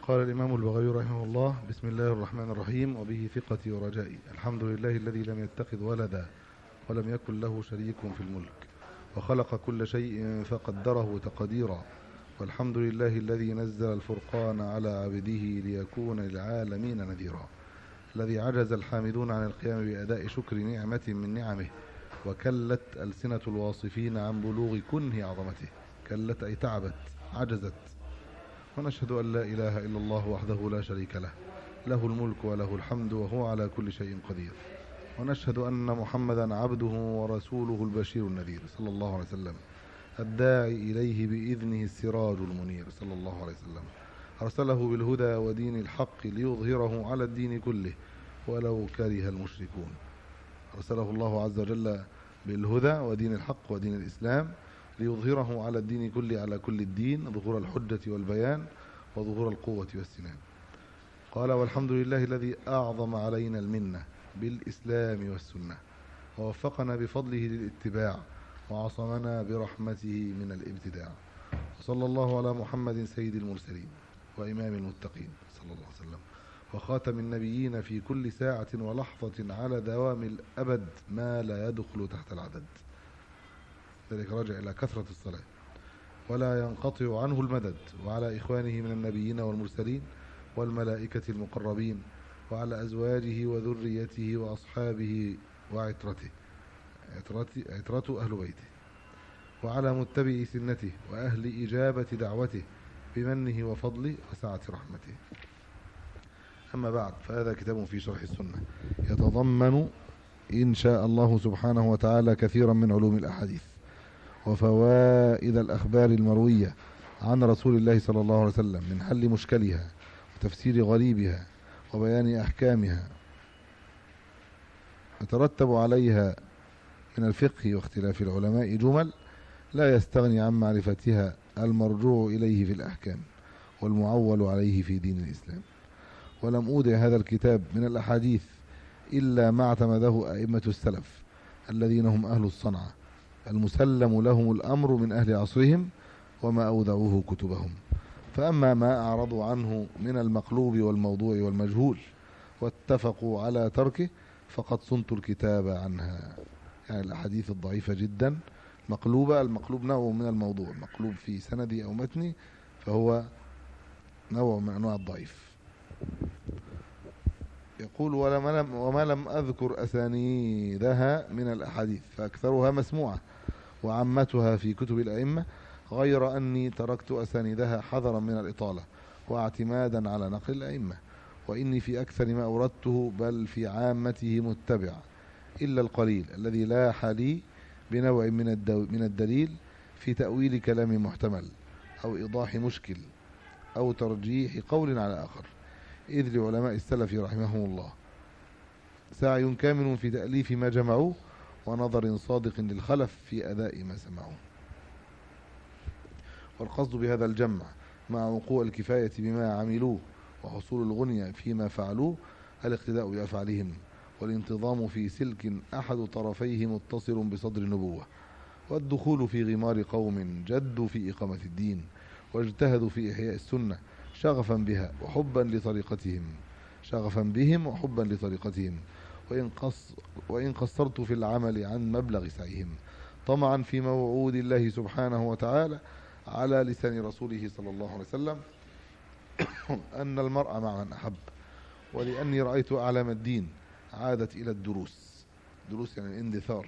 قال الإمام البغوي رحمه الله بسم الله الرحمن الرحيم وبه ثقتي ورجائي الحمد لله الذي لم يتخذ ولدا ولم يكن له شريك في الملك وخلق كل شيء فقدره تقديرا والحمد لله الذي نزل الفرقان على عبده ليكون للعالمين نذيرا الذي عجز الحامدون عن القيام بأداء شكر نعمة من نعمه وكلت ألسنة الواصفين عن بلوغ كنه عظمته كلت أي تعبت عجزت ونشهد أن لا إله إلا الله وحده لا شريك له له الملك وله الحمد وهو على كل شيء قدير ونشهد أن محمدا عبده ورسوله البشير النذير صلى الله عليه وسلم الداعي إليه بإذنه السراج المنير صلى الله عليه وسلم أرسله بالهدى ودين الحق ليظهره على الدين كله ولو كره المشركون أرسله الله عز وجل بالهدى ودين الحق ودين الإسلام ليظهره على الدين كله على كل الدين ظهور الحجة والبيان وظهور القوة والسنان قال والحمد لله الذي أعظم علينا المنة بالإسلام والسنة ووفقنا بفضله للاتباع وعصمنا برحمته من الابتداع وصلى الله على محمد سيد المرسلين وإمام المتقين صلى الله عليه وسلم وخاتم النبيين في كل ساعة ولحظة على دوام الأبد ما لا يدخل تحت العدد ذلك راجع إلى كثرة الصلاة ولا ينقطع عنه المدد وعلى إخوانه من النبيين والمرسلين والملائكة المقربين وعلى أزواجه وذريته وأصحابه وعترته عترته أهل بيته وعلى متبع سنته وأهل إجابة دعوته بمنه وفضله وسعة رحمته أما بعد فهذا كتاب في شرح السنة يتضمن إن شاء الله سبحانه وتعالى كثيرا من علوم الأحاديث وفوائد الأخبار المروية عن رسول الله صلى الله عليه وسلم من حل مشكلها وتفسير غريبها وبيان أحكامها يترتب عليها من الفقه واختلاف العلماء جمل لا يستغني عن معرفتها المرجوع إليه في الأحكام والمعول عليه في دين الإسلام ولم أودع هذا الكتاب من الأحاديث إلا ما اعتمده أئمة السلف الذين هم أهل الصنعة المسلم لهم الأمر من أهل عصرهم وما أودعوه كتبهم فأما ما أعرضوا عنه من المقلوب والموضوع والمجهول واتفقوا على تركه فقد صنت الكتاب عنها يعني الأحاديث الضعيفة جدا مقلوبة المقلوب نوع من الموضوع مقلوب في سندي أو متني فهو نوع من أنواع الضعيف يقول ولما لم وما لم أذكر أسانيدها من الأحاديث فأكثرها مسموعة وعمتها في كتب الأئمة غير أني تركت أسانيدها حذرا من الإطالة واعتمادا على نقل الأئمة وإني في أكثر ما أردته بل في عامته متبع إلا القليل الذي لاح لي بنوع من, الدو من الدليل في تأويل كلام محتمل أو إيضاح مشكل أو ترجيح قول على آخر إذ لعلماء السلف رحمهم الله سعي كامل في تأليف ما جمعوه ونظر صادق للخلف في أداء ما سمعوه والقصد بهذا الجمع مع وقوع الكفاية بما عملوه وحصول الغنية فيما فعلوه الاقتداء بأفعالهم والانتظام في سلك أحد طرفيه متصل بصدر النبوة والدخول في غمار قوم جدوا في إقامة الدين واجتهدوا في إحياء السنة شغفا بها وحبا لطريقتهم شغفا بهم وحبا لطريقتهم وإن, قص وإن قصرت في العمل عن مبلغ سعيهم طمعا في موعود الله سبحانه وتعالى على لسان رسوله صلى الله عليه وسلم أن المرء مع من أحب ولأني رأيت أعلام الدين عادت إلى الدروس دروس يعني الاندثار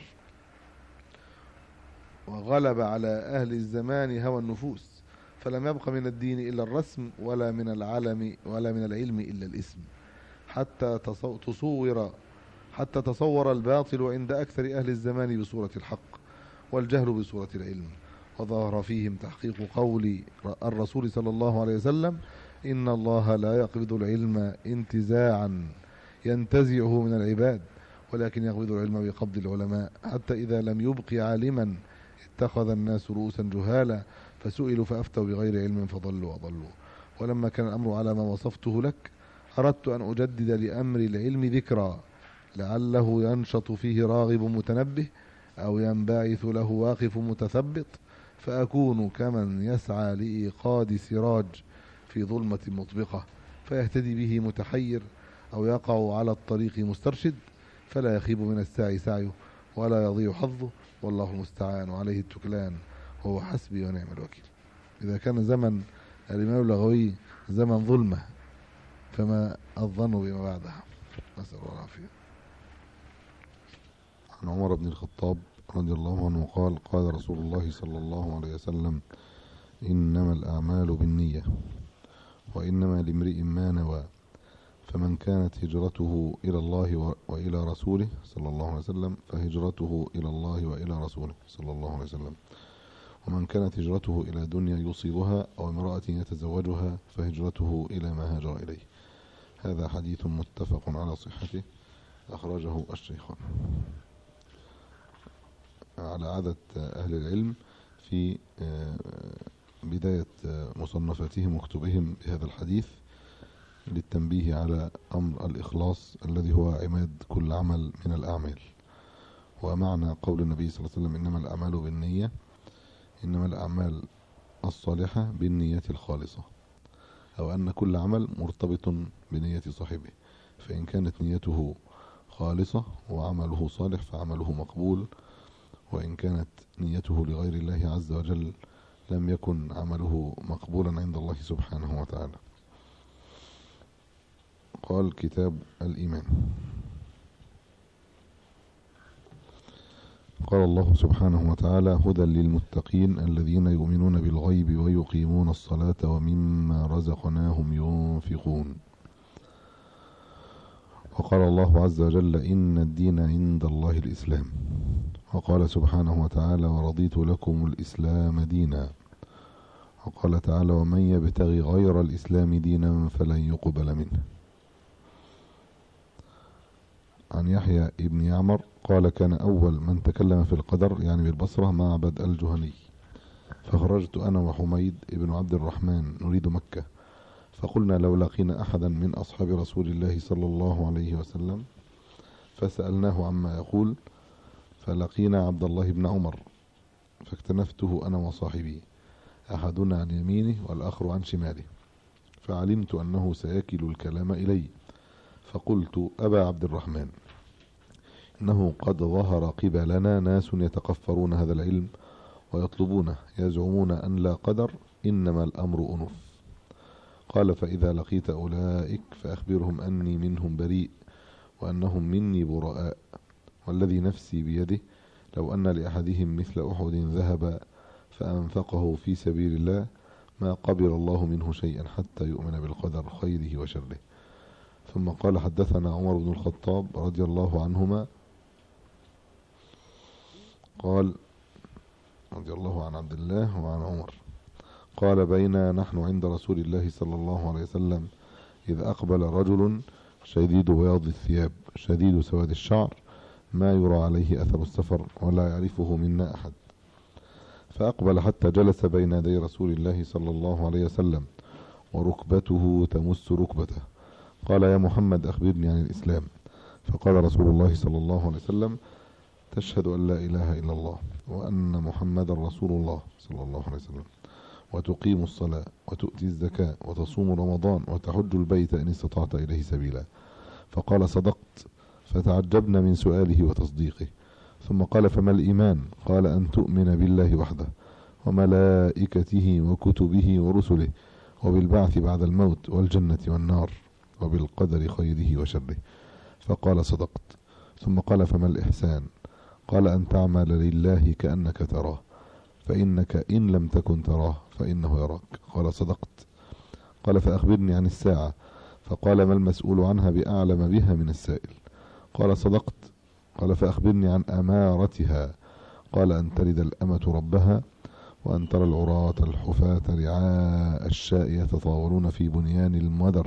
وغلب على أهل الزمان هوى النفوس فلم يبق من الدين إلا الرسم ولا من العلم ولا من العلم إلا الاسم حتى تصور حتى تصور الباطل عند أكثر أهل الزمان بصورة الحق والجهل بصورة العلم وظهر فيهم تحقيق قول الرسول صلى الله عليه وسلم إن الله لا يقبض العلم انتزاعا ينتزعه من العباد ولكن يقبض العلم بقبض العلماء حتى إذا لم يبق عالما اتخذ الناس رؤوسا جهالا فسئلوا فأفتوا بغير علم فضلوا وضلوا ولما كان الأمر على ما وصفته لك أردت أن أجدد لأمر العلم ذكرى لعله ينشط فيه راغب متنبه أو ينبعث له واقف متثبط فأكون كمن يسعى لإيقاد سراج في ظلمة مطبقة فيهتدي به متحير أو يقع على الطريق مسترشد فلا يخيب من السعي سعيه ولا يضيع حظه والله المستعان وعليه التكلان وهو حسبي ونعم الوكيل إذا كان زمن الإمام اللغوي زمن ظلمة فما الظن بما بعدها نسأل الله العافية عن عمر بن الخطاب رضي الله عنه قال قال رسول الله صلى الله عليه وسلم إنما الأعمال بالنية وإنما لامرئ ما نوى فمن كانت هجرته إلى الله وإلى رسوله صلى الله عليه وسلم فهجرته إلى الله وإلى رسوله صلى الله عليه وسلم ومن كانت هجرته إلى دنيا يصيبها أو امرأة يتزوجها فهجرته إلى ما هاجر إليه هذا حديث متفق على صحته أخرجه الشيخان على عادة أهل العلم في بداية مصنفاتهم وكتبهم بهذا الحديث للتنبيه على أمر الإخلاص الذي هو عماد كل عمل من الأعمال ومعنى قول النبي صلى الله عليه وسلم إنما الأعمال بالنية إنما الأعمال الصالحة بالنية الخالصة أو أن كل عمل مرتبط بنية صاحبه فإن كانت نيته خالصة وعمله صالح فعمله مقبول وإن كانت نيته لغير الله عز وجل لم يكن عمله مقبولا عند الله سبحانه وتعالى قال كتاب الإيمان قال الله سبحانه وتعالى هدى للمتقين الذين يؤمنون بالغيب ويقيمون الصلاة ومما رزقناهم ينفقون وقال الله عز وجل إن الدين عند الله الإسلام وقال سبحانه وتعالى ورضيت لكم الإسلام دينا وقال تعالى ومن يبتغي غير الإسلام دينا فلن يقبل منه عن يحيى ابن يعمر قال كان أول من تكلم في القدر يعني بالبصرة معبد الجهني فخرجت أنا وحميد ابن عبد الرحمن نريد مكة فقلنا لو لقينا أحدا من أصحاب رسول الله صلى الله عليه وسلم فسألناه عما يقول فلقينا عبد الله بن عمر فاكتنفته أنا وصاحبي أحدنا عن يمينه والآخر عن شماله فعلمت أنه سيكل الكلام إلي فقلت أبا عبد الرحمن إنه قد ظهر قبلنا ناس يتقفرون هذا العلم ويطلبونه يزعمون أن لا قدر إنما الأمر أنف قال فإذا لقيت أولئك فأخبرهم أني منهم بريء وأنهم مني براء والذي نفسي بيده لو أن لأحدهم مثل أحد ذهب فأنفقه في سبيل الله ما قبل الله منه شيئا حتى يؤمن بالقدر خيره وشره ثم قال حدثنا عمر بن الخطاب رضي الله عنهما قال رضي الله عن عبد الله وعن عمر قال بينا نحن عند رسول الله صلى الله عليه وسلم إذ أقبل رجل شديد بياض الثياب شديد سواد الشعر ما يرى عليه أثر السفر ولا يعرفه منا أحد فأقبل حتى جلس بين يدي رسول الله صلى الله عليه وسلم وركبته تمس ركبته قال يا محمد أخبرني عن الإسلام فقال رسول الله صلى الله عليه وسلم تشهد أن لا إله إلا الله وأن محمد رسول الله صلى الله عليه وسلم وتقيم الصلاة وتؤتي الزكاة وتصوم رمضان وتحج البيت إن استطعت إليه سبيلا فقال صدقت فتعجبنا من سؤاله وتصديقه ثم قال فما الإيمان قال أن تؤمن بالله وحده وملائكته وكتبه ورسله وبالبعث بعد الموت والجنة والنار وبالقدر خيره وشره فقال صدقت ثم قال فما الإحسان قال أن تعمل لله كأنك تراه فإنك إن لم تكن تراه فإنه يراك قال صدقت قال فأخبرني عن الساعة فقال ما المسؤول عنها بأعلم بها من السائل قال صدقت قال فأخبرني عن أمارتها قال أن تلد الأمة ربها وأن ترى العراة الحفاة رعاء الشاء يتطاولون في بنيان المدر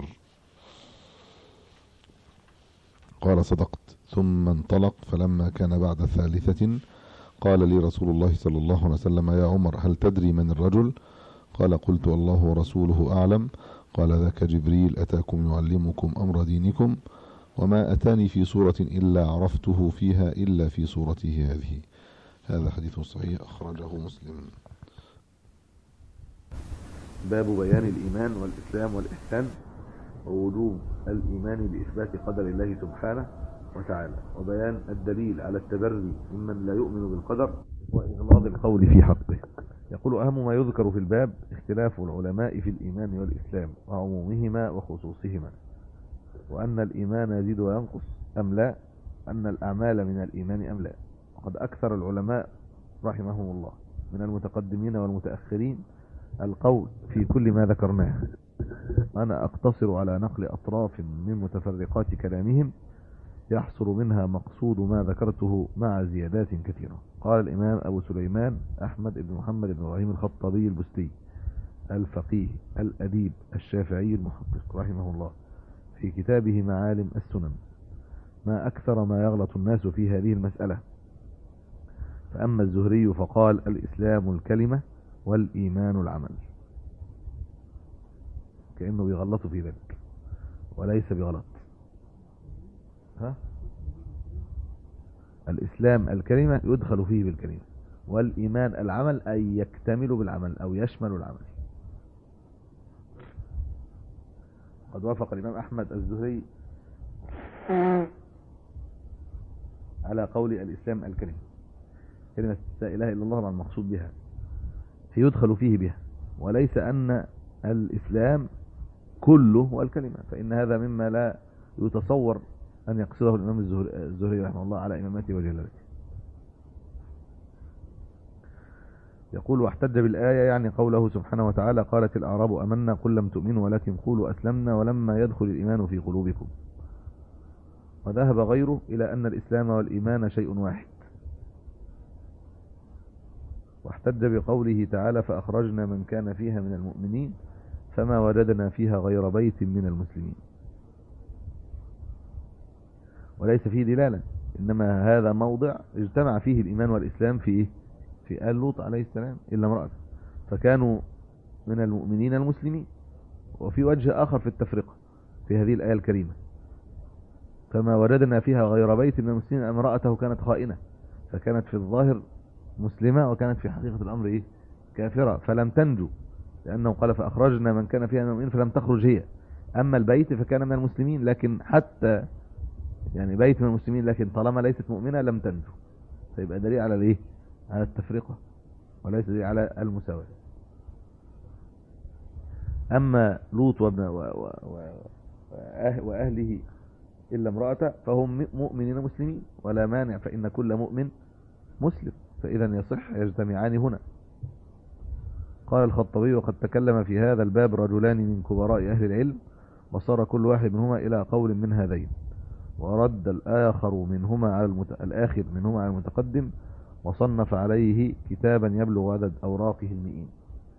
قال صدقت ثم انطلق فلما كان بعد ثالثة قال لي رسول الله صلى الله عليه وسلم يا عمر هل تدري من الرجل قال قلت الله ورسوله أعلم قال ذاك جبريل أتاكم يعلمكم أمر دينكم وما أتاني في صورة إلا عرفته فيها إلا في صورته هذه هذا حديث صحيح أخرجه مسلم باب بيان الإيمان والإسلام والإحسان ووجوب الإيمان بإثبات قدر الله سبحانه وتعالى وبيان الدليل على التبري ممن لا يؤمن بالقدر وإغلاظ القول في حقه يقول أهم ما يذكر في الباب اختلاف العلماء في الإيمان والإسلام وعمومهما وخصوصهما وأن الإيمان يزيد وينقص أم لا أن الأعمال من الإيمان أم لا وقد أكثر العلماء رحمهم الله من المتقدمين والمتأخرين القول في كل ما ذكرناه وأنا أقتصر على نقل أطراف من متفرقات كلامهم يحصل منها مقصود ما ذكرته مع زيادات كثيرة قال الإمام أبو سليمان أحمد بن محمد بن إبراهيم الخطابي البستي الفقيه الأديب الشافعي المحقق رحمه الله في كتابه معالم السنن ما أكثر ما يغلط الناس في هذه المسألة فأما الزهري فقال الإسلام الكلمة والإيمان العمل كأنه بيغلط في ذلك وليس بغلط ها الإسلام الكلمة يدخل فيه بالكلمة والإيمان العمل أي يكتمل بالعمل أو يشمل العمل قد وافق الإمام أحمد الزهري على قول الإسلام الكلمة كلمة لا إله إلا الله المقصود بها يدخل فيه بها وليس أن الإسلام كله هو الكلمة فإن هذا مما لا يتصور أن يقصده الإمام الزهري رحمه الله على إمامته وجلالته يقول واحتج بالآية يعني قوله سبحانه وتعالى قالت الأعراب أمنا قل لم تؤمنوا ولكن قولوا أسلمنا ولما يدخل الإيمان في قلوبكم وذهب غيره إلى أن الإسلام والإيمان شيء واحد واحتج بقوله تعالى فأخرجنا من كان فيها من المؤمنين فما وجدنا فيها غير بيت من المسلمين وليس فيه دلالة إنما هذا موضع اجتمع فيه الإيمان والإسلام في إيه؟ في آل لوط عليه السلام إلا امرأة فكانوا من المؤمنين المسلمين وفي وجه آخر في التفرقة في هذه الآية الكريمة فما وجدنا فيها غير بيت من المسلمين امرأته كانت خائنة فكانت في الظاهر مسلمة وكانت في حقيقة الأمر إيه؟ كافرة فلم تنجو لأنه قال فأخرجنا من كان فيها من المؤمنين فلم تخرج هي أما البيت فكان من المسلمين لكن حتى يعني بيت من المسلمين لكن طالما ليست مؤمنة لم تنجو فيبقى دليل على الايه على التفرقة وليس دليل على المساواة أما لوط وابن و و و وأهله إلا امرأة فهم مؤمنين مسلمين ولا مانع فإن كل مؤمن مسلم فإذا يصح يجتمعان هنا قال الخطبي وقد تكلم في هذا الباب رجلان من كبراء أهل العلم وصار كل واحد منهما إلى قول من هذين ورد الآخر منهما على المت... الآخر منهما على المتقدم وصنف عليه كتابا يبلغ عدد أوراقه المئين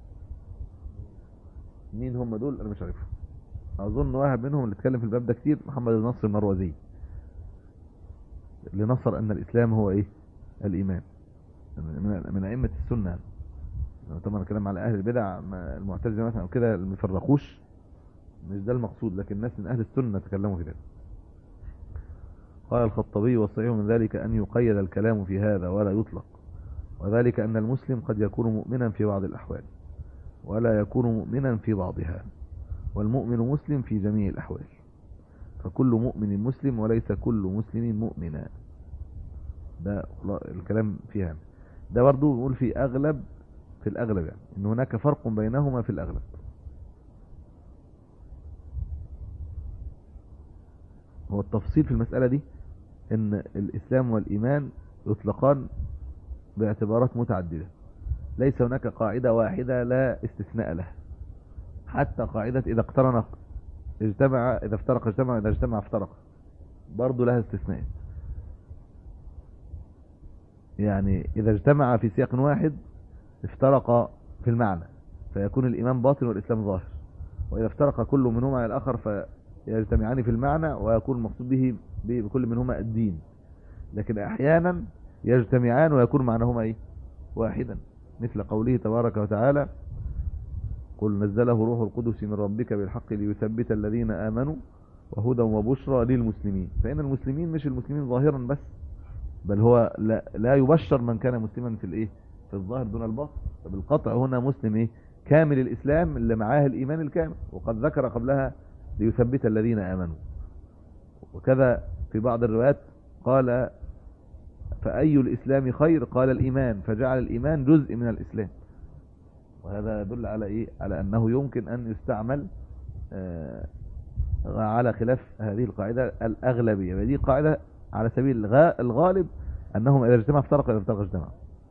مين هم دول أنا مش عارفهم أظن واحد منهم اللي اتكلم في الباب ده كتير محمد النصر المروزي اللي نصر أن الإسلام هو إيه الإيمان من, من أئمة السنة يعني. طبعا الكلام على أهل البدع المعتزلة مثلا أو كده اللي مفرقوش مش ده المقصود لكن الناس من أهل السنة تكلموا في ذلك قال الخطبي والصحيح من ذلك أن يقيد الكلام في هذا ولا يطلق وذلك أن المسلم قد يكون مؤمنا في بعض الأحوال ولا يكون مؤمنا في بعضها والمؤمن مسلم في جميع الأحوال فكل مؤمن مسلم وليس كل مسلم مؤمنا ده الكلام فيها ده برضو بنقول في أغلب في الأغلب يعني إن هناك فرق بينهما في الأغلب هو التفصيل في المسألة دي ان الاسلام والايمان يطلقان باعتبارات متعددة ليس هناك قاعدة واحدة لا استثناء لها حتى قاعدة اذا اقترن اجتمع اذا افترق اجتمع اذا اجتمع افترق برضو لها استثناء يعني اذا اجتمع في سياق واحد افترق في المعنى فيكون الايمان باطن والاسلام ظاهر واذا افترق كل منهما على الاخر يجتمعان في المعنى ويكون المقصود به بكل منهما الدين لكن احيانا يجتمعان ويكون معناهما ايه واحدا مثل قوله تبارك وتعالى قل نزله روح القدس من ربك بالحق ليثبت الذين آمنوا وهدى وبشرى للمسلمين فإن المسلمين مش المسلمين ظاهرا بس بل هو لا, لا يبشر من كان مسلما في الايه في الظاهر دون الباطن فبالقطع هنا مسلم ايه كامل الإسلام اللي معاه الإيمان الكامل وقد ذكر قبلها ليثبت الذين آمنوا وكذا في بعض الروايات قال فأي الإسلام خير قال الإيمان فجعل الإيمان جزء من الإسلام وهذا يدل على إيه على أنه يمكن أن يستعمل آه، على خلاف هذه القاعدة الأغلبية ودي قاعدة على سبيل الغا- الغالب أنهم إذا اجتمعوا افترقوا إذا افترقوا اجتمعوا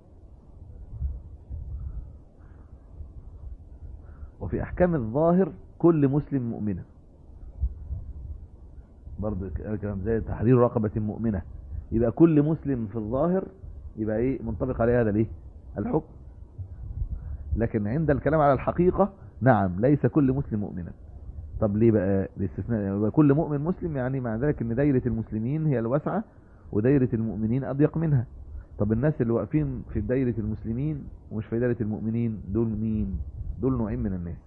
وفي أحكام الظاهر كل مسلم مؤمنة برضه كلام زي تحرير رقبة مؤمنة يبقى كل مسلم في الظاهر يبقى ايه منطبق عليه هذا الايه الحكم لكن عند الكلام على الحقيقة نعم ليس كل مسلم مؤمنا طب ليه بقى الاستثناء يبقى كل مؤمن مسلم يعني مع ذلك ان دايرة المسلمين هي الواسعة ودايرة المؤمنين اضيق منها طب الناس اللي واقفين في دايرة المسلمين ومش في دايرة المؤمنين دول مين دول نوعين من الناس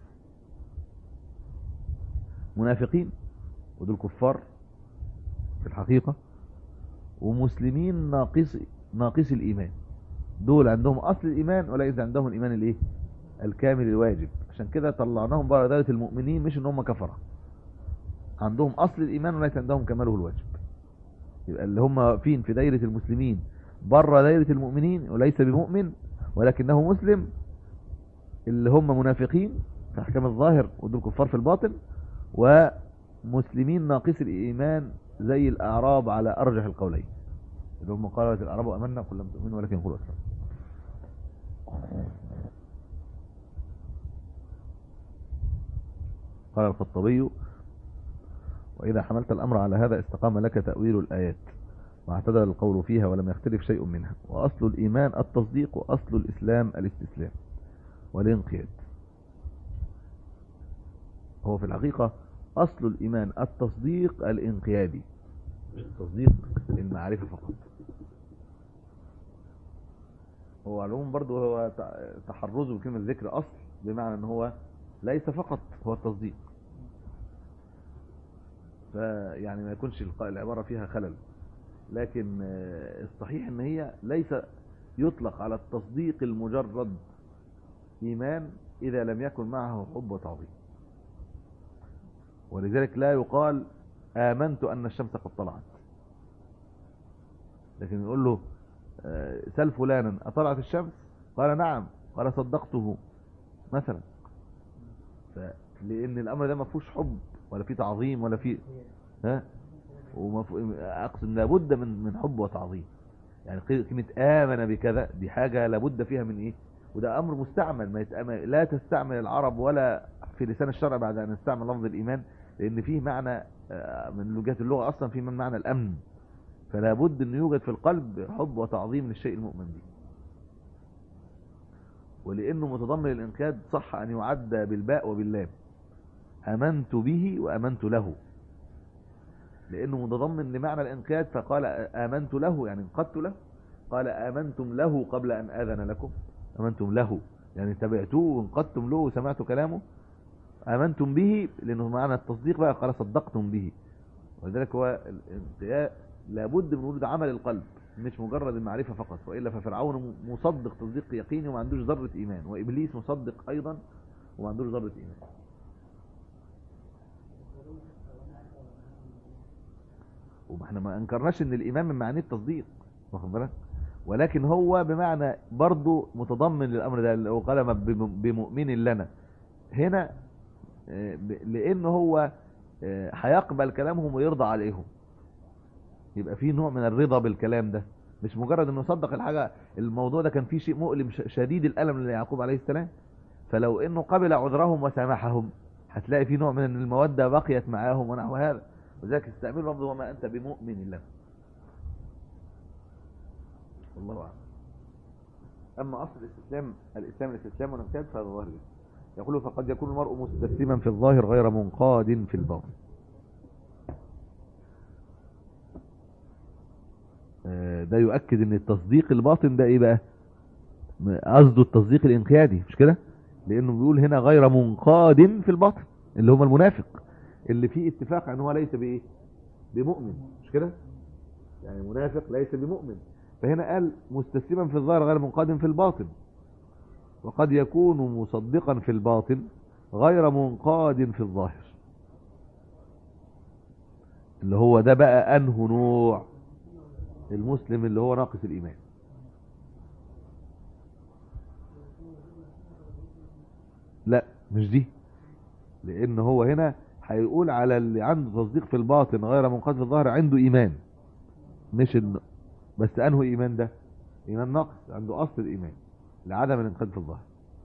منافقين ودول كفار في الحقيقة ومسلمين ناقص ناقص الإيمان دول عندهم أصل الإيمان وليس عندهم الإيمان الإيه الكامل الواجب عشان كده طلعناهم بره دائرة المؤمنين مش إن هم كفرة عندهم أصل الإيمان وليس عندهم كماله الواجب يبقى اللي هم واقفين في دايرة المسلمين بره دايرة المؤمنين وليس بمؤمن ولكنه مسلم اللي هم منافقين في أحكام الظاهر ودول كفار في الباطن ومسلمين ناقص الإيمان زي الأعراب على أرجح القولين اللي هم قالت الأعراب أمنا قل لم تؤمنوا ولكن قولوا أسلم قال الخطبي وإذا حملت الأمر على هذا استقام لك تأويل الآيات واعتدل القول فيها ولم يختلف شيء منها وأصل الإيمان التصديق وأصل الإسلام الاستسلام والانقياد هو في الحقيقة أصل الإيمان التصديق الانقيادي مش التصديق المعرفة فقط هو على العموم برضه هو تع- تحرزه بكلمة ذكر أصل بمعنى أن هو ليس فقط هو التصديق فيعني ما يكونش الق- العبارة فيها خلل لكن آه، الصحيح ان هي ليس يطلق على التصديق المجرد ايمان اذا لم يكن معه حب وتعظيم ولذلك لا يقال امنت ان الشمس قد طلعت لكن يقول له آه، سل فلانا اطلعت الشمس قال نعم قال صدقته مثلا ف- لان الامر ده ما فيهوش حب ولا فيه تعظيم ولا فيه ها ومف... اقصد لابد من من حب وتعظيم يعني قي- كلمه امن بكذا دي حاجه لابد فيها من ايه وده امر مستعمل ما يتأمل لا تستعمل العرب ولا في لسان الشرع بعد ان نستعمل لفظ الايمان لان فيه معنى آه، من لغات اللغه اصلا فيه من معنى الامن فلا بد ان يوجد في القلب حب وتعظيم للشيء المؤمن به ولانه متضمن الانقياد صح ان يعد بالباء وباللام امنت به وامنت له لانه متضمن لمعنى الانقياد فقال امنت له يعني انقدت له قال امنتم له قبل ان اذن لكم امنتم له يعني تبعتوه وانقدتم له وسمعتوا كلامه امنتم به لانه معنى التصديق بقى قال صدقتم به ولذلك هو الانقياد لابد من وجود عمل القلب مش مجرد المعرفه فقط والا ففرعون مصدق تصديق يقيني وما عندوش ذره ايمان وابليس مصدق ايضا وما عندوش ذره ايمان وما احنا ما انكرناش ان الايمان من معانيه التصديق واخد بالك ولكن هو بمعنى برضه متضمن للامر ده اللي هو قال ما بم- بمؤمن لنا هنا آه، ب- لان هو آه، هيقبل كلامهم ويرضى عليهم يبقى في نوع من الرضا بالكلام ده مش مجرد انه يصدق الحاجه الموضوع ده كان فيه شيء مؤلم ش- شديد الالم ليعقوب عليه السلام فلو انه قبل عذرهم وسامحهم هتلاقي في نوع من الموده بقيت معاهم ونحو هذا وذلك استعمل لفظ وما انت بمؤمن لنا والله اعلم اما اصل الاستسلام الاسلام الاستسلام والانقياد فهذا ظاهر الإسلام. يقول فقد يكون المرء مستسلما في الظاهر غير منقاد في الباطن آه، ده يؤكد ان التصديق الباطن ده ايه بقى م- قصده التصديق الانقيادي مش كده لانه بيقول هنا غير منقاد في الباطن اللي هم المنافق اللي فيه اتفاق ان هو ليس بايه بمؤمن مش كده يعني منافق ليس بمؤمن فهنا قال مستسلما في الظاهر غير منقاد في الباطن وقد يكون مصدقا في الباطن غير منقاد في الظاهر اللي هو ده بقى انه نوع المسلم اللي هو ناقص الايمان لا مش دي لان هو هنا هيقول على اللي عنده تصديق في الباطن غير منقاد في الظاهر عنده ايمان مش الن... بس انه ايمان ده ايمان ناقص عنده اصل الايمان لعدم الانقاد في الظاهر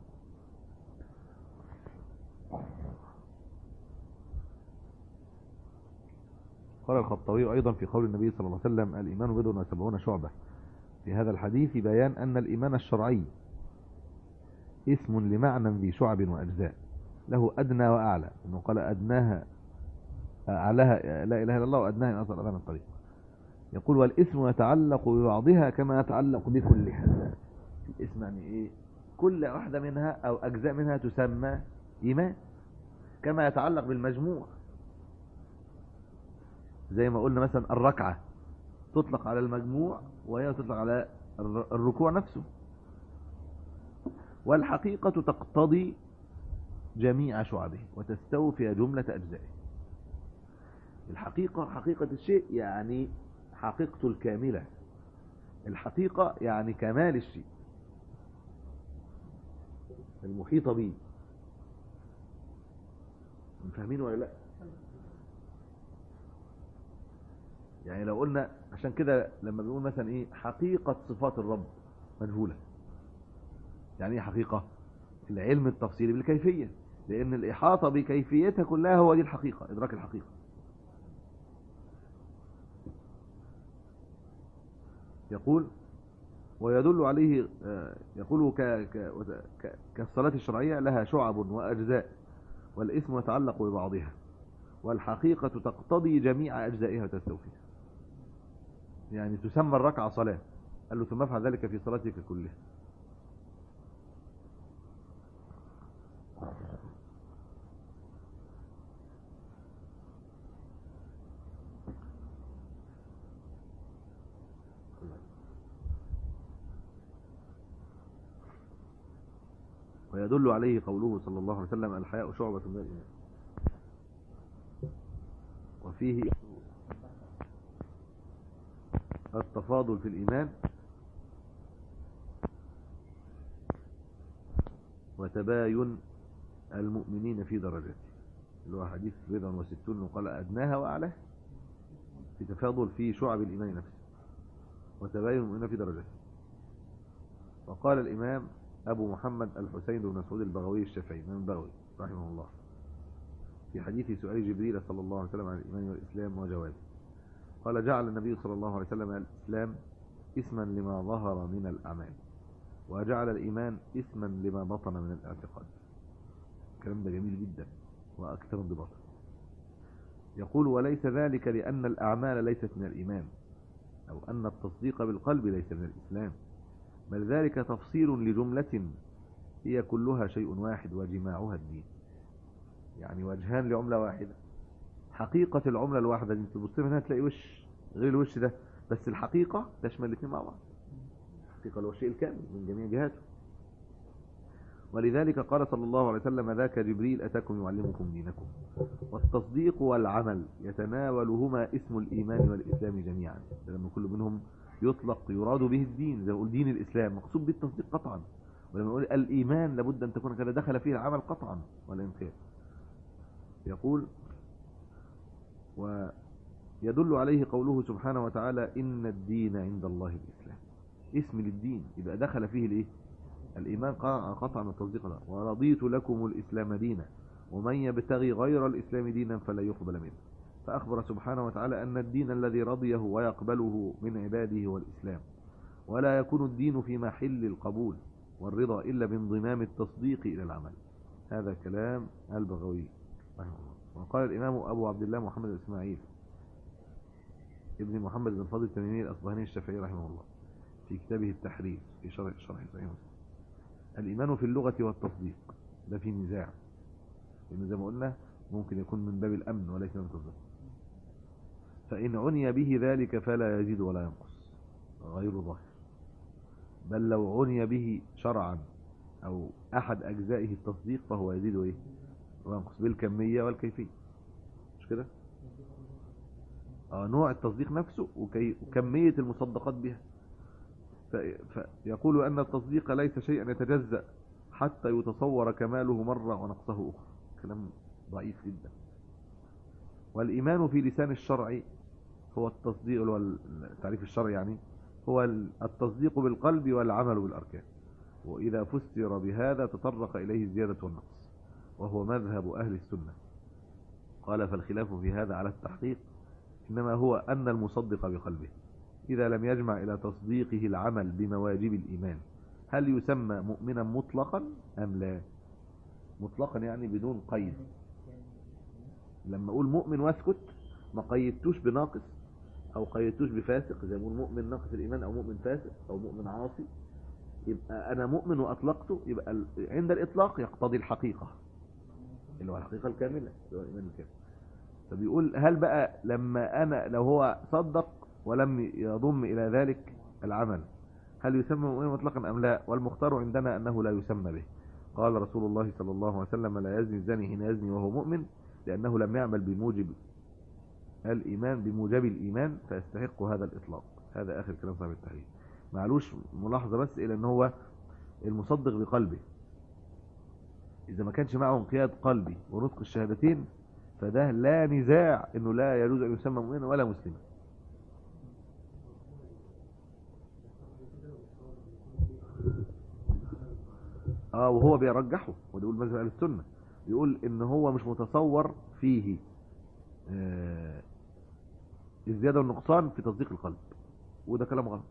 قال الخطابي أيضا في قول النبي صلى الله عليه وسلم الإيمان بضع وسبعون شعبة في هذا الحديث بيان أن الإيمان الشرعي اسم لمعنى ذي شعب وأجزاء له أدنى وأعلى إنه قال أدناها أعلاها لا إله إلا الله وأدناها من أصل أذان الطريق يقول والاسم يتعلق ببعضها كما يتعلق بكلها الاسم يعني إيه كل واحدة منها أو أجزاء منها تسمى إيمان كما يتعلق بالمجموع زي ما قلنا مثلا الركعة تطلق على المجموع وهي تطلق على الركوع نفسه والحقيقة تقتضي جميع شعبه وتستوفي جملة أجزائه الحقيقة حقيقة الشيء يعني حقيقته الكاملة الحقيقة يعني كمال الشيء المحيطة به فاهمين ولا لا يعني لو قلنا عشان كده لما بنقول مثلا ايه حقيقة صفات الرب مجهولة يعني ايه حقيقة العلم التفصيلي بالكيفية لان الاحاطة بكيفيتها كلها هو دي الحقيقة ادراك الحقيقة يقول ويدل عليه يقول ك ك كالصلاة الشرعية لها شعب وأجزاء والاسم يتعلق ببعضها والحقيقة تقتضي جميع أجزائها وتستوفيها يعني تسمى الركعة صلاة قال له ثم افعل ذلك في صلاتك كلها ويدل عليه قوله صلى الله عليه وسلم الحياء شعبة من الإيمان وفيه التفاضل في الإيمان وتباين المؤمنين في درجاته اللي هو حديث بضع وستون وقال أدناها وأعلاها في تفاضل في شعب الإيمان نفسه وتباين المؤمنين في درجاته وقال الإمام أبو محمد الحسين بن مسعود البغوي الشافعي من البغوي رحمه الله في حديث سؤال جبريل صلى الله عليه وسلم عن الإيمان والإسلام وجوابه قال جعل النبي صلى الله عليه وسلم الإسلام اسما لما ظهر من الأعمال وجعل الإيمان اسما لما بطن من الاعتقاد الكلام ده جميل جدا وأكثر انضباطا يقول وليس ذلك لأن الأعمال ليست من الإيمان أو أن التصديق بالقلب ليس من الإسلام بل ذلك تفصيل لجملة هي كلها شيء واحد وجماعها الدين يعني وجهان لعملة واحدة حقيقة العملة الواحدة انت تبص منها تلاقي وش غير الوش ده بس الحقيقة تشمل الاثنين مع بعض الحقيقة هو الشيء الكامل من جميع جهاته ولذلك قال صلى الله عليه وسلم ذاك جبريل أتاكم يعلمكم دينكم والتصديق والعمل يتناولهما اسم الإيمان والإسلام جميعا لأن كل منهم يطلق يراد به الدين زي ما نقول دين الإسلام مقصود بالتصديق قطعا ولما نقول الإيمان لابد أن تكون كذا دخل فيه العمل قطعا والإنقاذ يقول ويدل عليه قوله سبحانه وتعالى إن الدين عند الله الإسلام اسم للدين يبقى دخل فيه الايه الإيمان قطعا والتصديق لا ورضيت لكم الإسلام دينا ومن يبتغي غير الإسلام دينا فلا يقبل منه فأخبر سبحانه وتعالى أن الدين الذي رضيه ويقبله من عباده هو الإسلام ولا يكون الدين في محل القبول والرضا إلا بانضمام التصديق إلى العمل هذا كلام البغوي رحمه الله وقال الإمام أبو عبد الله محمد الإسماعيل ابن محمد بن فضل التميمي الأصبهاني الشافعي رحمه الله في كتابه التحرير في شرح شرح صحيح مسلم الإيمان في اللغة والتصديق ده في نزاع لأن زي ما قلنا ممكن يكون من باب الأمن وليس من التصديق فإن عني به ذلك فلا يزيد ولا ينقص غير ظاهر بل لو عني به شرعا او احد اجزائه التصديق فهو يزيد ايه وينقص بالكميه والكيفيه مش كده اه نوع التصديق نفسه وكي وكميه المصدقات بها ف- فيقول ان التصديق ليس شيئا يتجزأ حتى يتصور كماله مرة ونقصه أخرى كلام ضعيف جدا والإيمان في لسان الشرع هو التصديق اللي هو التعريف الشرعي يعني هو التصديق بالقلب والعمل بالأركان وإذا فسر بهذا تطرق إليه الزيادة والنقص وهو مذهب أهل السنة قال فالخلاف في هذا على التحقيق إنما هو أن المصدق بقلبه إذا لم يجمع إلى تصديقه العمل بمواجب الإيمان هل يسمى مؤمنا مطلقا أم لا مطلقا يعني بدون قيد لما أقول مؤمن واسكت ما قيدتوش بناقص أو قيدتوش بفاسق زي ما أقول مؤمن ناقص الإيمان أو مؤمن فاسق أو مؤمن عاصي يبقى أنا مؤمن وأطلقته يبقى ال- عند الإطلاق يقتضي الحقيقة اللي هو الحقيقة الكاملة اللي هو الإيمان الكامل فبيقول هل بقى لما أنا لو هو صدق ولم يضم إلى ذلك العمل هل يسمى مؤمنا مطلقا أم لا والمختار عندنا أنه لا يسمى به قال رسول الله صلى الله عليه وسلم لا يزني الزاني حين يزني وهو مؤمن لأنه لم يعمل بموجب الإيمان بموجب الإيمان فيستحق هذا الإطلاق هذا آخر كلام صاحب التحرير معلوش ملاحظة بس إلى أن هو المصدق بقلبه إذا ما كانش معه انقياد قلبي ونطق الشهادتين فده لا نزاع أنه لا يجوز أن يسمى مؤمنا ولا مسلما اه وهو بيرجحه وده يقول مذهب اهل السنه بيقول ان هو مش متصور فيه آه الزياده والنقصان في تصديق القلب وده كلام غلط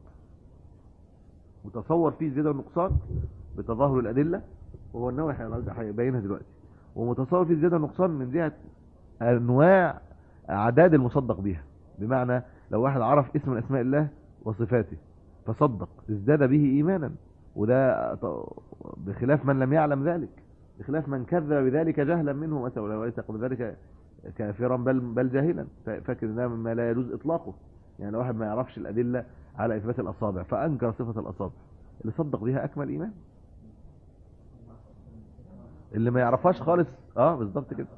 متصور فيه الزياده والنقصان بتظاهر الادله وهو النووي هيبينها دلوقتي ومتصور فيه الزياده والنقصان من جهه انواع اعداد المصدق بها بمعنى لو واحد عرف اسم من اسماء الله وصفاته فصدق ازداد به ايمانا وده ط- بخلاف من لم يعلم ذلك بخلاف من كذب بذلك جهلا منه مثلا وليس قبل ذلك كافرا بل بل جاهلا فا- فاكر ان ده مما لا يجوز اطلاقه يعني لو واحد ما يعرفش الادله على اثبات الاصابع فانكر صفه الاصابع اللي صدق بها اكمل ايمان اللي ما يعرفهاش خالص اه بالظبط كده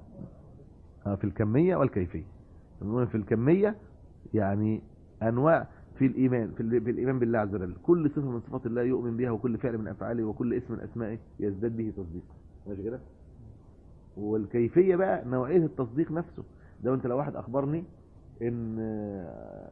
آه في الكميه والكيفيه بنقول في الكميه يعني انواع في الايمان في, ال- في الايمان بالله عز وجل كل صفه من صفات الله يؤمن بها وكل فعل من افعاله وكل اسم من اسمائه يزداد به تصديقا ماشي كده والكيفيه بقى نوعيه التصديق نفسه ده انت لو واحد اخبرني ان آه،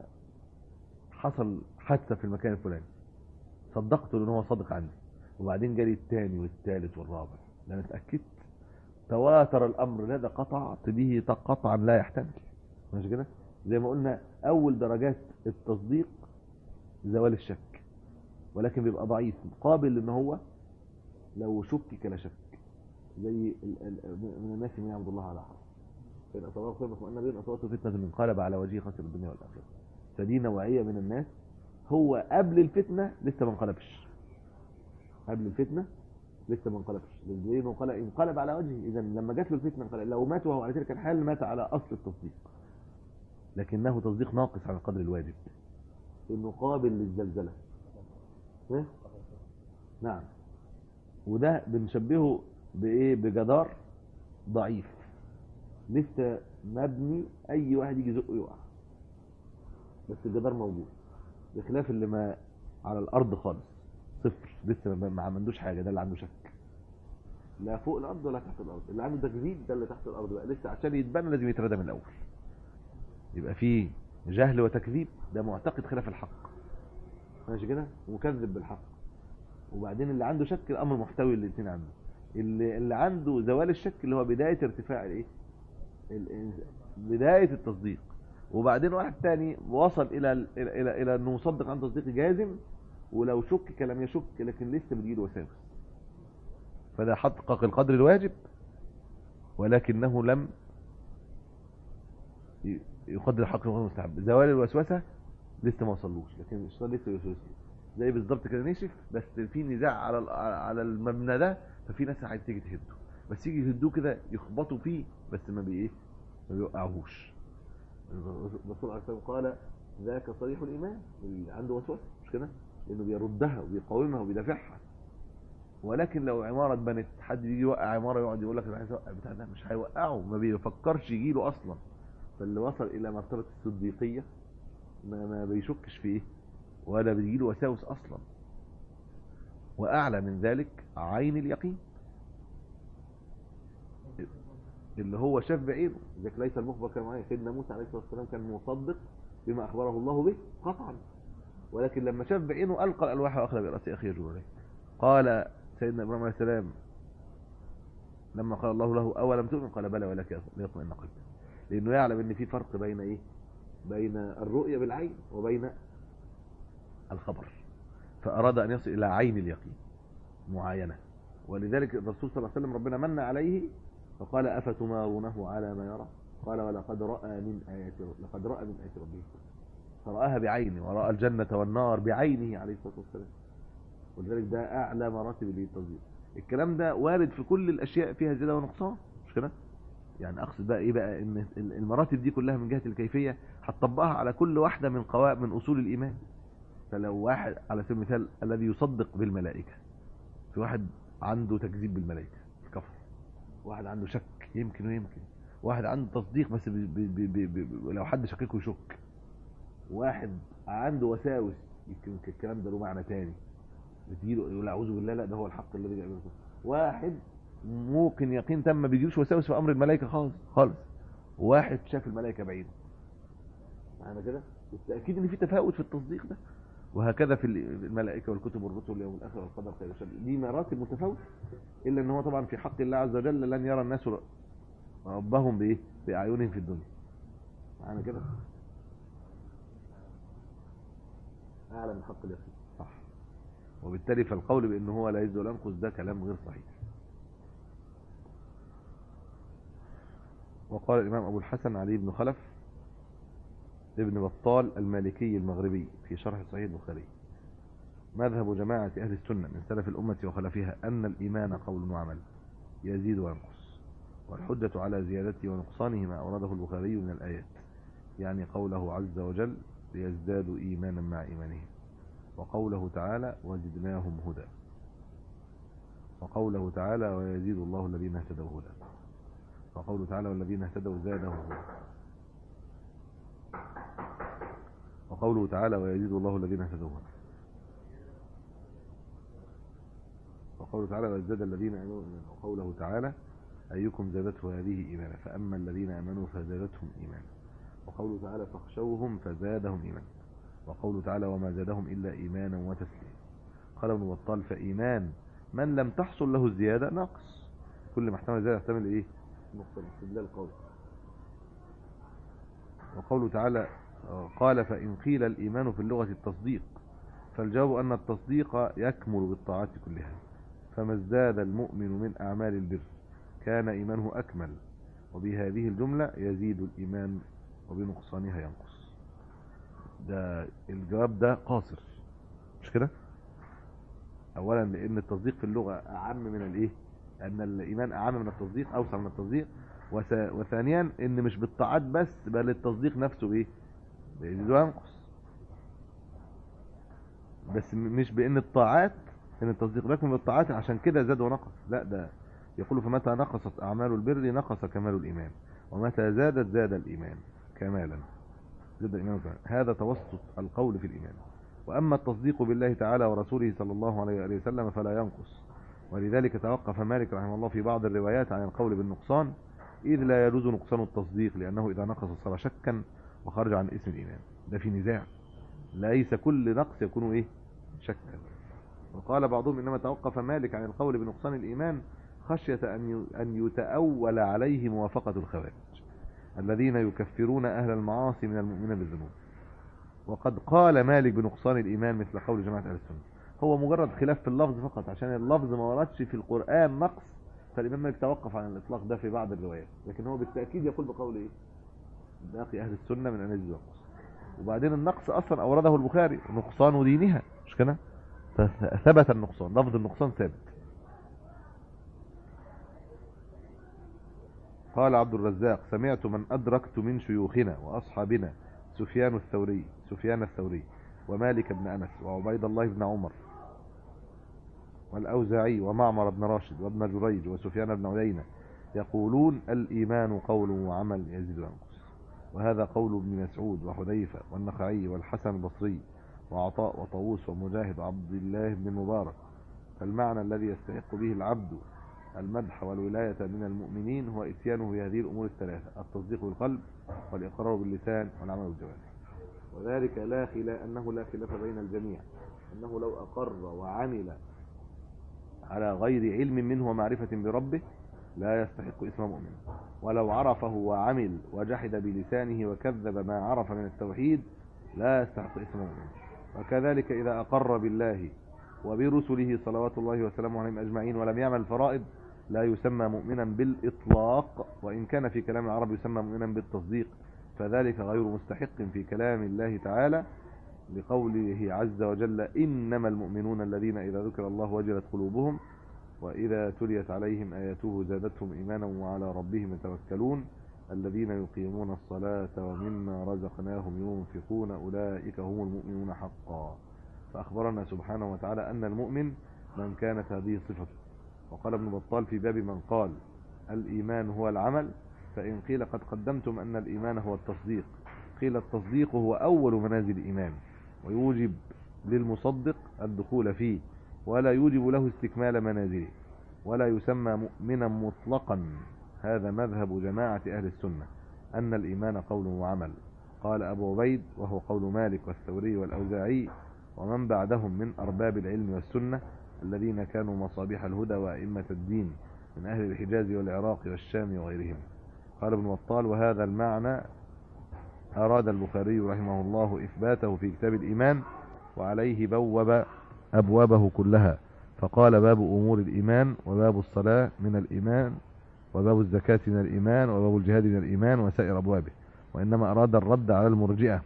حصل حادثه في المكان الفلاني صدقته لان هو صادق عندي وبعدين جالي الثاني والثالث والرابع ده انا اتاكدت تواتر الامر لا ده قطعت به قطعا لا يحتمل ماشي كده زي ما قلنا اول درجات التصديق زوال الشك ولكن بيبقى ضعيف قابل ان هو لو شكك لا شك زي ال- ال- من الناس من يعبد الله على حرف فإن أصابه خير مطمئن به إن أصابته فتنة انقلب على وجهه خسر الدنيا والآخرة فدي نوعية من الناس هو قبل الفتنة لسه ما انقلبش قبل الفتنة لسه ما انقلبش لأنه انقلب انقلب على وجهه إذا لما جات له الفتنة انقلب لو مات وهو على تلك الحال مات على أصل التصديق لكنه تصديق ناقص على قدر الواجب انه قابل للزلزلة ها؟ نعم وده بنشبهه بايه بجدار ضعيف لسه مبني اي واحد يجي يزقه يقع بس الجدار موجود بخلاف اللي ما على الارض خالص صفر لسه ما ما عملوش حاجه ده اللي عنده شك لا فوق الارض ولا تحت الارض اللي عنده تكذيب ده اللي تحت الارض بقى لسه عشان يتبنى لازم يتردى من الاول يبقى فيه جهل وتكذيب ده معتقد خلاف الحق ماشي كده ومكذب بالحق وبعدين اللي عنده شك الامر محتوي الاثنين عنده اللي اللي عنده زوال الشك اللي هو بدايه ارتفاع الايه ال- بدايه التصديق وبعدين واحد تاني وصل الى ال- الى الى, إلى انه مصدق عن تصديق جازم ولو شك لم يشك لكن لسه بتجيله وساوس فده حقق القدر الواجب ولكنه لم ي- يقدر الحق المستحب زوال الوسوسه لسه ما وصلوش لكن الشيطان لسه يوسوس زي بالظبط كده نشف بس في نزاع على ال- على المبنى ده ففي ناس عايز تيجي تهده بس يجي يهدوه كده يخبطوا فيه بس ما بايه ما بيوقعوهوش الرسول عليه الصلاه والسلام قال ذاك صريح الايمان اللي عنده وسوسه مش كده انه بيردها وبيقاومها وبيدافعها ولكن لو عماره اتبنت حد بيجي يوقع عماره يقعد يقول لك انا عايز اوقع بتاع ده مش هيوقعه ما بيفكرش يجي له اصلا فاللي وصل الى مرتبه الصديقيه ما, ما بيشكش في ايه ولا بيجي له وساوس اصلا واعلى من ذلك عين اليقين اللي هو شاف بعينه ذاك ليس المخبر كان معايا سيدنا موسى عليه الصلاه والسلام كان مصدق بما اخبره الله به قطعا ولكن لما شاف بعينه القى الالواح واخذ براس اخيه جبريل قال سيدنا ابراهيم عليه السلام لما قال الله له اولم تؤمن قال بلى ولكن ليطمئن قلبي لانه يعلم ان في فرق بين ايه بين الرؤيه بالعين وبين الخبر فاراد ان يصل الى عين اليقين معاينه ولذلك الرسول صلى الله عليه وسلم ربنا من عليه فقال افتمارونه على ما يرى قال ولقد راى من ايات لقد راى من ايات ربه فرآها بعينه ورأى الجنة والنار بعينه عليه الصلاة والسلام ولذلك ده أعلى مراتب التصديق الكلام ده وارد في كل الأشياء فيها زيادة ونقصان مش كده؟ يعني أقصد بقى إيه بقى إن المراتب دي كلها من جهة الكيفية هتطبقها على كل واحدة من قواعد من أصول الإيمان فلو واحد على سبيل المثال الذي يصدق بالملائكة في واحد عنده تكذيب بالملائكة كفر واحد عنده شك يمكن ويمكن واحد عنده تصديق بس بي بي بي بي لو حد شككه يشك واحد عنده وساوس يمكن الكلام ده له معنى تاني بتجيله يقول اعوذ بالله لا ده هو الحق الذي يعمله واحد ممكن يقين تم ما بيجيلوش وساوس في امر الملائكه خالص خالص واحد شاف الملائكه بعيد معنى كده بالتاكيد ان في تفاوت في التصديق ده وهكذا في الملائكه والكتب والرسل واليوم الاخر والقدر خير وشر دي مراتب متفاوته الا ان هو طبعا في حق الله عز وجل لن يرى الناس ربهم بايه باعينهم في الدنيا معنى كده اعلى من حق اليقين صح وبالتالي فالقول بان هو لا يزول ينقص ده كلام غير صحيح وقال الامام ابو الحسن علي بن خلف ابن بطال المالكي المغربي في شرح صحيح البخاري مذهب جماعة أهل السنة من سلف الأمة وخلفها أن الإيمان قول وعمل يزيد وينقص والحجة على زيادته ونقصانه ما أورده البخاري من الآيات يعني قوله عز وجل ليزدادوا إيمانا مع إيمانهم وقوله تعالى وزدناهم هدى وقوله تعالى ويزيد الله الذين اهتدوا هدى وقوله تعالى والذين اهتدوا زادهم هدى وقوله تعالى ويزيد الله الذين اهتدوا هدى وقوله تعالى ويزداد الذين امنوا وقوله تعالى ايكم زادته هذه ايمانا فاما الذين امنوا فزادتهم ايمانا وقوله تعالى فاخشوهم فزادهم ايمانا وقوله تعالى وما زادهم الا ايمانا وتسليما قال ابن بطال فايمان من لم تحصل له الزياده ناقص كل ما احتمل زياده يحتمل ايه نقص الاستدلال قول وقوله تعالى قال فإن قيل الإيمان في اللغة التصديق فالجواب أن التصديق يكمل بالطاعات كلها فما ازداد المؤمن من أعمال البر كان إيمانه أكمل وبهذه الجملة يزيد الإيمان وبنقصانها ينقص ده الجواب ده قاصر مش كده أولا لأن التصديق في اللغة أعم من الإيه أن الإيمان أعم من التصديق أوسع من التصديق وثانيا ان مش بالطاعات بس بل التصديق نفسه ايه بيزيد وينقص بس مش بان الطاعات ان التصديق لكم بالطاعات عشان كده زاد ونقص لا ده يقول فمتى نقصت اعمال البر نقص كمال الايمان ومتى زادت زاد الايمان كمالا زاد الايمان كمالا هذا توسط القول في الايمان واما التصديق بالله تعالى ورسوله صلى الله عليه وسلم فلا ينقص ولذلك توقف مالك رحمه الله في بعض الروايات عن القول بالنقصان إذ لا يجوز نقصان التصديق لأنه إذا نقص صار شكا وخرج عن اسم الإيمان ده في نزاع ليس كل نقص يكون إيه شكا وقال بعضهم إنما توقف مالك عن القول بنقصان الإيمان خشية أن أن يتأول عليه موافقة الخوارج الذين يكفرون أهل المعاصي من المؤمنين بالذنوب وقد قال مالك بنقصان الإيمان مثل قول جماعة أهل السنة هو مجرد خلاف في اللفظ فقط عشان اللفظ ما وردش في القرآن نقص فالإمام مالك توقف عن الإطلاق ده في بعض الروايات لكن هو بالتأكيد يقول بقول إيه باقي أهل السنة من أن يجوز النقص وبعدين النقص أصلا أورده البخاري نقصان دينها مش كده ثبت النقصان لفظ النقصان ثابت قال عبد الرزاق سمعت من أدركت من شيوخنا وأصحابنا سفيان الثوري سفيان الثوري ومالك بن أنس وعبيد الله بن عمر والأوزاعي ومعمر بن راشد وابن جريج وسفيان بن عيينة يقولون الإيمان قول وعمل يزيد وينقص وهذا قول ابن مسعود وحذيفة والنخعي والحسن البصري وعطاء وطاووس ومجاهد وعبد الله بن مبارك فالمعنى الذي يستحق به العبد المدح والولاية من المؤمنين هو اتيانه بهذه الأمور الثلاثة التصديق بالقلب والإقرار باللسان والعمل بالجوارح وذلك لا خلاف أنه لا خلاف بين الجميع أنه لو أقر وعمل على غير علم منه ومعرفة بربه لا يستحق اسم مؤمن ولو عرفه وعمل وجحد بلسانه وكذب ما عرف من التوحيد لا يستحق اسم مؤمن وكذلك إذا أقر بالله وبرسله صلوات الله وسلامه عليهم أجمعين ولم يعمل الفرائض لا يسمى مؤمنا بالإطلاق وإن كان في كلام العرب يسمى مؤمنا بالتصديق فذلك غير مستحق في كلام الله تعالى لقوله عز وجل إنما المؤمنون الذين إذا ذكر الله وجلت قلوبهم وإذا تليت عليهم آياته زادتهم إيمانا وعلى ربهم يتوكلون الذين يقيمون الصلاة ومما رزقناهم ينفقون أولئك هم المؤمنون حقا فأخبرنا سبحانه وتعالى أن المؤمن من كانت هذه صفته وقال ابن بطال في باب من قال الإيمان هو العمل فإن قيل قد قدمتم أن الإيمان هو التصديق قيل التصديق هو أول منازل الإيمان ويوجب للمصدق الدخول فيه ولا يوجب له استكمال منازله ولا يسمى مؤمنا مطلقا هذا مذهب جماعة أهل السنة أن الإيمان قول وعمل قال أبو عبيد وهو قول مالك والثوري والأوزاعي ومن بعدهم من أرباب العلم والسنة الذين كانوا مصابيح الهدى وأئمة الدين من أهل الحجاز والعراق والشام وغيرهم قال ابن بطال وهذا المعنى أراد البخاري رحمه الله إثباته في كتاب الإيمان وعليه بوب أبوابه كلها فقال باب أمور الإيمان وباب الصلاة من الإيمان وباب الزكاة من الإيمان وباب الجهاد من الإيمان وسائر أبوابه وإنما أراد الرد على المرجئة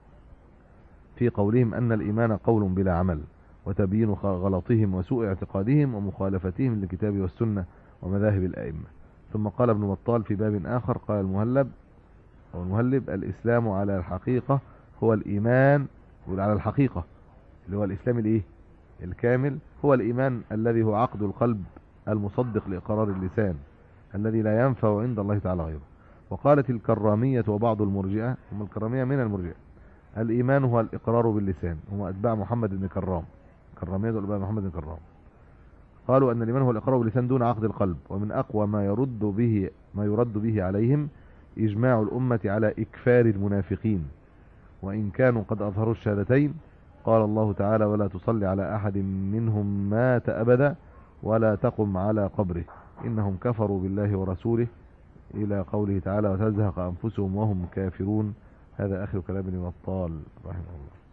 في قولهم أن الإيمان قول بلا عمل وتبيين غلطهم وسوء اعتقادهم ومخالفتهم للكتاب والسنة ومذاهب الأئمة ثم قال ابن بطال في باب آخر قال المهلب أو المهلب الإسلام على الحقيقة هو الإيمان على الحقيقة اللي هو الإسلام الإيه الكامل هو الإيمان الذي هو عقد القلب المصدق لإقرار اللسان الذي لا ينفع عند الله تعالى غيره وقالت الكرامية وبعض المرجئة هم الكرامية من المرجئة الإيمان هو الإقرار باللسان هم أتباع محمد بن كرام كرامية وأتباع محمد بن كرام قالوا أن الإيمان هو الإقرار باللسان دون عقد القلب ومن أقوى ما يرد به ما يرد به عليهم إجماع الأمة على إكفار المنافقين وإن كانوا قد أظهروا الشهادتين قال الله تعالى ولا تصلي على أحد منهم مات أبدا ولا تقم على قبره إنهم كفروا بالله ورسوله إلى قوله تعالى وتزهق أنفسهم وهم كافرون هذا آخر كلام ابن بطال رحمه الله